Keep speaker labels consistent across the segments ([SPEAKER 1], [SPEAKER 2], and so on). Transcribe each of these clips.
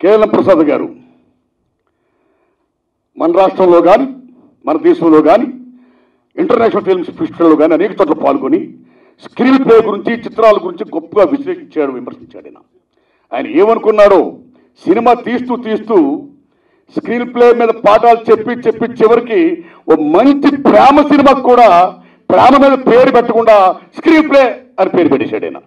[SPEAKER 1] KLM Prasad గారు మన రాష్ట్రంలో కానీ మన దేశంలో కానీ ఇంటర్నేషనల్ ఫిల్మ్స్ ఫెస్టివల్లో కానీ అనేక చోట్ల పాల్గొని స్క్రీన్ ప్లే గురించి చిత్రాల గురించి గొప్పగా విశ్లేషించాడు విమర్శించాడు ఆయన ఆయన ఏమనుకున్నాడో సినిమా తీస్తూ తీస్తూ స్క్రీన్ ప్లే మీద పాఠాలు చెప్పి చెప్పి చివరికి ఓ మంచి ప్రేమ సినిమాకు కూడా ప్రేమ మీద పేరు పెట్టకుండా స్క్రీన్ ప్లే అని పేరు పెట్టేశాడు ఆయన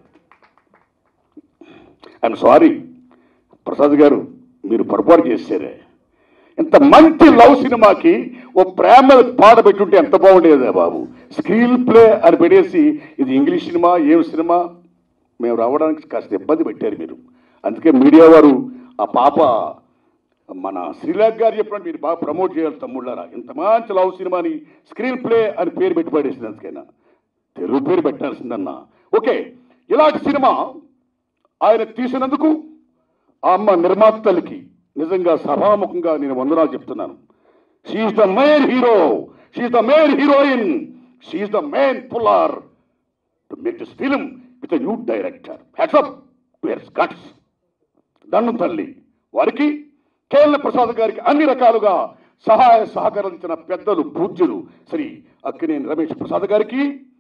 [SPEAKER 1] ఐఎమ్ సారీ ప్రసాద్ గారు మీరు పొరపాటు చేశారే ఇంత మంచి లవ్ సినిమాకి ఓ ప్రేమ మీద పాట పెట్టుంటే ఎంత బాగుండేదా బాబు స్క్రీన్ ప్లే అని పెట్టేసి ఇది ఇంగ్లీష్ సినిమా ఏం సినిమా మేము రావడానికి కాస్త ఇబ్బంది పెట్టారు మీరు అందుకే మీడియా వారు ఆ పాప మన శ్రీలాక్ గారు చెప్పినట్టు మీరు బాగా ప్రమోట్ చేయాలి తమ్ముళ్ళారా ఇంత మంచి లవ్ సినిమాని స్క్రీన్ ప్లే అని పేరు పెట్టి పడేసింది అందుకైనా తెలుగు పేరు పెట్టాల్సిందన్నా ఓకే ఇలాంటి సినిమా ఆయన తీసినందుకు ఆ అమ్మ నిర్మాతలకి నిజంగా సభాముఖంగా నేను వందనాలు చెప్తున్నాను she the main hero she the main heroine she the main puller to make this film with new director hats off to your guts దండం తల్లి వారికి కేఎల్ ప్రసాద్ గారికి అన్ని రకాలుగా సహాయ సహకరించిన పెద్దలు పూజ్యులు శ్రీ అక్కినేని రమేష్ ప్రసాద్ గారికి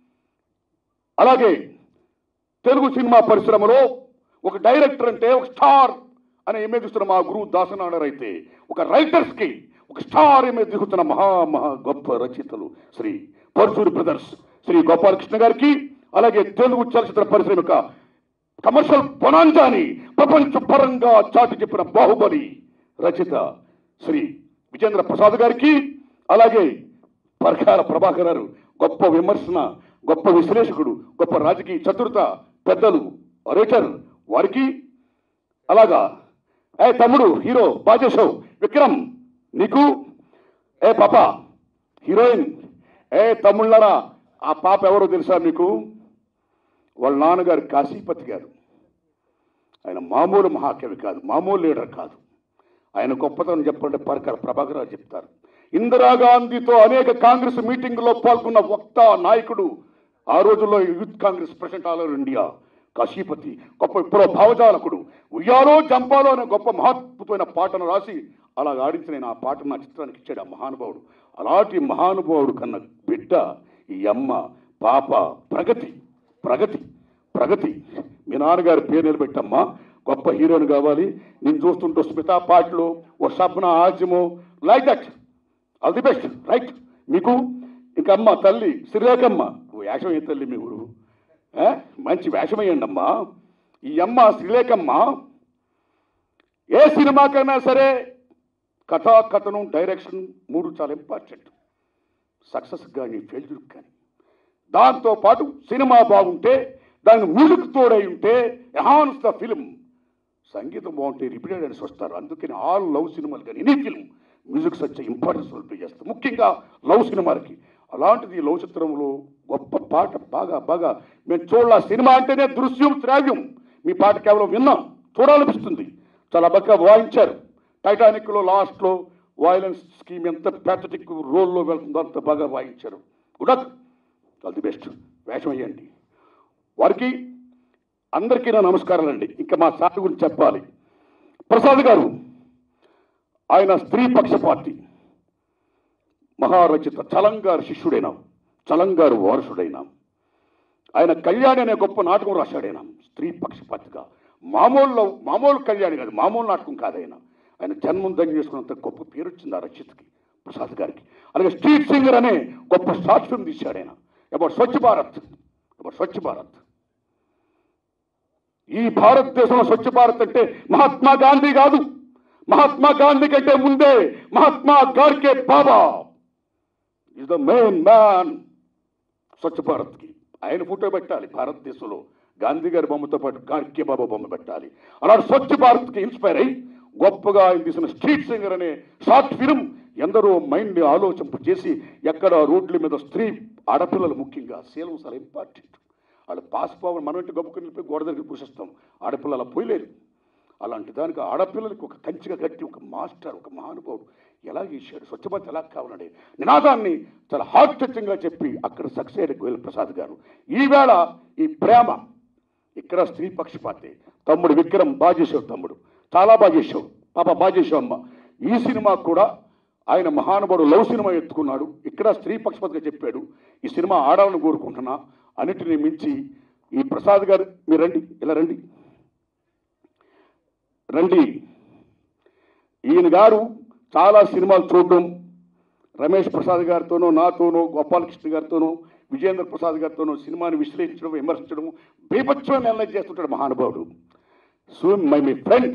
[SPEAKER 1] అలాగే తెలుగు సినిమా పరిశ్రమలో ఒక డైరెక్టర్ అంటే ఒక స్టార్ అని ఇమేజ్ ఇస్తున్న మా గురువు దాసనాడర్ అయితే ఒక రైటర్స్ కి ఒక స్టార్ ఇమేజ్ దిగుతున్న మహా మహా గొప్ప రచయితలు శ్రీ పరశూరి బ్రదర్స్ శ్రీ గోపాలకృష్ణ గారికి అలాగే తెలుగు చలచిత్ర పరిశ్రమ యొక్క కమర్షియల్ బొనాంజాని ప్రపంచ పరంగా చాటి చెప్పిన బాహుబలి రచయిత శ్రీ విజేంద్ర ప్రసాద్ గారికి అలాగే పరకాల ప్రభాకర్ గారు గొప్ప విమర్శన గొప్ప విశ్లేషకుడు గొప్ప రాజకీయ చతురత పెద్దలు రైటర్ వారికి అలాగా ఏ తమ్ముడు హీరో బాజేశావు విక్రమ్ నీకు ఏ పాప హీరోయిన్ ఏ తమ్ముళ్ళరా ఆ పాప ఎవరో తెలుసా మీకు వాళ్ళ నాన్నగారు కాశీపతి గారు ఆయన మామూలు మహాకవి కాదు మామూలు లీడర్ కాదు ఆయన గొప్పతనం చెప్పండి పరకర ప్రభాకర్ రావు చెప్తారు ఇందిరాగాంధీతో అనేక కాంగ్రెస్ మీటింగ్లో పాల్గొన్న వక్త నాయకుడు ఆ రోజుల్లో youth Congress president all over India Kasipathi గొప్ప ఇప్పుడు భావజాలకుడు ఉయ్యాలో జంపాలో అనే గొప్ప మహత్వమైన పాటను రాసి అలా ఆడించి నేను ఆ పాటను నా చిత్రానికి ఇచ్చాడు ఆ మహానుభావుడు అలాంటి మహానుభావుడు కన్న బిడ్డ ఈ అమ్మ పాప ప్రగతి ప్రగతి ప్రగతి మీ నాన్నగారి పేరు నిలబెట్టమ్మా గొప్ప హీరోయిన్ కావాలి నేను చూస్తుంటూ స్మితా పాటలు ఓ సబ్న ఆజ్యము like that all the best right మీకు ఇంకా అమ్మ తల్లి శ్రీరేఖమ్మ ఓ వేషం ఏ తల్లి మీ ఊరు ఏ? మంచి వేషం వేయండి అమ్మా ఈ అమ్మ శ్రీలేఖమ్మ ఏ సినిమాకైనా సరే కథా కథనం డైరెక్షన్ మూడు చాలా ఇంపార్టెంట్ సక్సెస్ కానీ ఫెయిల్యూర్ కానీ దాంతో పాటు సినిమా బాగుంటే దాని మ్యూజిక్ తోడై ఉంటే ఎహాన్స్ ద ఫిలిం సంగీతం బాగుంటే రిపీటెడ్ అని వస్తారు అందుకని ఆల్ లవ్ సినిమాలు కానీ any film music such importance role play చేస్తారు ముఖ్యంగా లవ్ సినిమాలకి అలాంటిది లవ్ చిత్రంలో గొప్ప పాట బాగా బాగా మేము చూడాల సినిమా అంటేనే దృశ్యం శ్రావ్యం మీ పాట కేవలం విన్నాం చూడాలనిపిస్తుంది చాలా బాగా వాయించారు టైటానిక్లో లాస్ట్లో వాయిలెన్స్ స్కీమ్ ఎంత ప్యాథటిక్ రోల్లో వెళ్తుందో అంత బాగా వాయించారు గుడ్ ఆల్ ది బెస్ట్ వేషం వేయండి వారికి అందరికీ నా నమస్కారాలండి ఇంకా మా సార్ గురించి చెప్పాలి ప్రసాద్ గారు ఆయన స్త్రీ పక్షపాతి మహారచిత చలంగారు శిష్యుడైన చలంగారు వారసుడైన ఆయన కళ్యాణి అనే గొప్ప నాటకం రాశాడైన స్త్రీ పక్షపాతిగా మామూలు మామూలు కళ్యాణి కాదు మామూలు నాటకం కాదు ఆయన ఆయన జన్మం ధన్యం చేసుకున్నంత గొప్ప పేరు వచ్చింది ఆ రచయితకి ప్రసాద్ గారికి అలాగే స్ట్రీట్ సింగర్ అనే గొప్ప షార్ట్ ఫిల్మ్ తీశాడు ఆయన అబౌట్ స్వచ్ఛ భారత్ అబౌట్ స్వచ్ఛ భారత్ ఈ భారతదేశంలో స్వచ్ఛ భారత్ అంటే మహాత్మా గాంధీ కాదు మహాత్మా గాంధీ కంటే ముందే Mahatma Gadge Baba is the main man Swachh భారత్కి ఆయన ఫోటో పెట్టాలి భారతదేశంలో గాంధీ గారి బొమ్మతో పాటు గాడ్కే బాబా బొమ్మ పెట్టాలి అలాంటి స్వచ్ఛ భారత్కి ఇన్స్పైర్ అయ్యి గొప్పగా ఆయన తీసిన స్ట్రీట్ సింగర్ అనే షార్ట్ ఫిల్మ్ ఎందరో మైండ్ ఆలోచింపు చేసి ఎక్కడ రోడ్ల మీద స్త్రీ ఆడపిల్లలు ముఖ్యంగా శీలం చాలా ఇంపార్టెంట్ వాళ్ళు పాస్ పోవడం మనం ఇంటి గొప్పకొని వెళ్ళిపోయి గోడ దగ్గర పూసిస్తాం ఆడపిల్లలు అలా పోయలేరు అలాంటి దానికి ఆడపిల్లలకి ఒక కంచిగా కట్టి ఒక మాస్టర్ ఒక మహానుభావుడు ఎలా చేశాడు స్వచ్ఛభారత్ ఎలా కావాలండి నినాదాన్ని చాలా హార్ట్ టచింగ్గా చెప్పి అక్కడ సక్సెస్ అయ్యాడు గోయల్ ప్రసాద్ గారు ఈవేళ ఈ ప్రేమ ఇక్కడ స్త్రీ పక్షపాతి తమ్ముడు విక్రమ్ బాగా చేసావు తమ్ముడు చాలా బాగా చేసావు పాప బాజేశ్వమ్మ ఈ సినిమా కూడా ఆయన మహానుభావుడు లవ్ సినిమా ఎత్తుకున్నాడు ఇక్కడ స్త్రీ పక్షపాతిగా చెప్పాడు ఈ సినిమా ఆడాలని కోరుకుంటున్నా అన్నిటిని మించి ఈ ప్రసాద్ గారు మీరు రండి ఇలా రండి రండి ఈయన గారు చాలా సినిమాలు చూడడం రమేష్ ప్రసాద్ గారితోనూ నాతోనూ గోపాలకృష్ణ గారితోనూ విజేంద్ర ప్రసాద్ గారితోనూ సినిమాని విశ్లేషించడం విమర్శించడం బీభత్సమైన నిర్ణయం చేస్తుంటాడు మహానుభావుడు so my me friend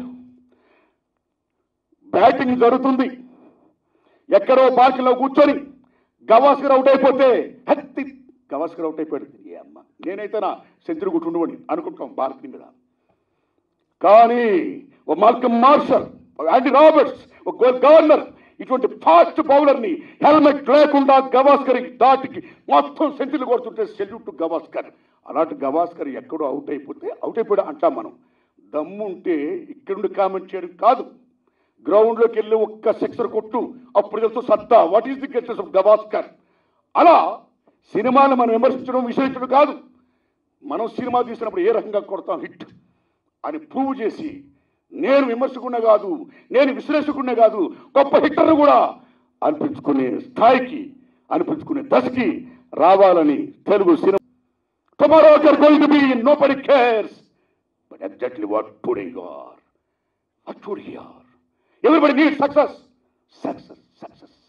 [SPEAKER 1] batting జరుగుతుంది ఎక్కడో పార్కులో కూర్చొని గవాస్కర్ అవుట్ అయిపోతే హత్తి గవాస్కర్ అవుట్ అయిపోయాడు ఏ అమ్మ నేనైతే నా సెంచరీ కొట్టుండవని అనుకుంటాం భారత్ మీద కానీ ఓ మాల్కమ్ మార్షల్ ఒక యాంటీ రాబర్ట్స్ ఒక గవర్నర్ ఇటువంటి ఫాస్ట్ బౌలర్ని హెల్మెట్ లేకుండా గవాస్కర్ దాటికి మొత్తం సెంచరీలు కొడుతుంటే సెల్యూట్ టు గవాస్కర్ అలాంటి గవాస్కర్ ఎక్కడో అవుట్ అయిపోతే అవుట్ అయిపోయాడు అంటాం మనం దమ్ము ఉంటే ఇక్కడుండి కామెంట్ చేయడం కాదు గ్రౌండ్లోకి వెళ్ళి ఒక్క సిక్సర్ కొట్టు అప్పుడు తెలుసు సత్తా what is the greatness of Gavaskar అలా సినిమాను మనం విమర్శించడం విశ్లేషించడం కాదు మనం సినిమా తీసినప్పుడు ఏ రకంగా కొడతాం హిట్ అని ప్రూవ్ చేసి నేను విమర్శకునే కాదు నేను విశ్లేషకునే కాదు గొప్ప హిట్టర్ను కూడా అనిపించుకునే స్థాయికి అనిపించుకునే దశకి రావాలని Telugu cinema tomorrow are going to be nobody cares but exactly what today you are what today you are everybody need success success success